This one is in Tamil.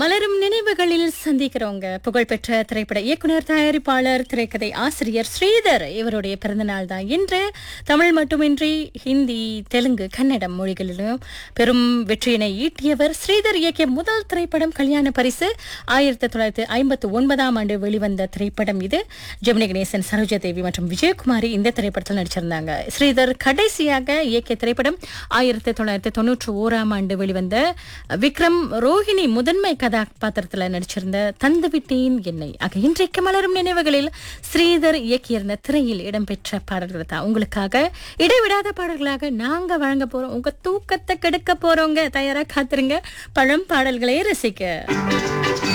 மலரும் நினைவுகளில் சந்திக்கிறவங்க புகழ்பெற்ற திரைப்பட இயக்குனர் தயாரிப்பாளர் திரைக்கதை ஆசிரியர் ஸ்ரீதர் இவருடைய பிறந்தநாள் தான் இன்று தமிழ் மட்டுமின்றி ஹிந்தி தெலுங்கு கன்னடம் மொழிகளிலும் பெரும் வெற்றியினை ஈட்டியவர் ஸ்ரீதர் இயக்கிய முதல் திரைப்படம் கல்யாண பரிசு ஆயிரத்தி தொள்ளாயிரத்தி ஐம்பத்தி ஒன்பதாம் ஆண்டு வெளிவந்த திரைப்படம் இது ஜெமினி கணேசன் சரோஜா தேவி மற்றும் விஜயகுமாரி இந்த திரைப்படத்தில் நடிச்சிருந்தாங்க ஸ்ரீதர் கடைசியாக இயக்கிய திரைப்படம் ஆயிரத்தி தொள்ளாயிரத்தி தொன்னூற்றி ஓராம் ஆண்டு வெளிவந்த விக்ரம் ரோஹிணி முதன்மை கதாபாத்திரத்துல நடிச்சிருந்த தந்து விட்டேன் என்னை ஆக இன்றைக்கு மலரும் நினைவுகளில் ஸ்ரீதர் இயக்கியிருந்த திரையில் இடம்பெற்ற பாடல்கள் தான் உங்களுக்காக இடைவிடாத பாடல்களாக நாங்க வழங்க போறோம் உங்க தூக்கத்தை கெடுக்க போறோங்க தயாரா காத்துருங்க பழம் பாடல்களை ரசிக்க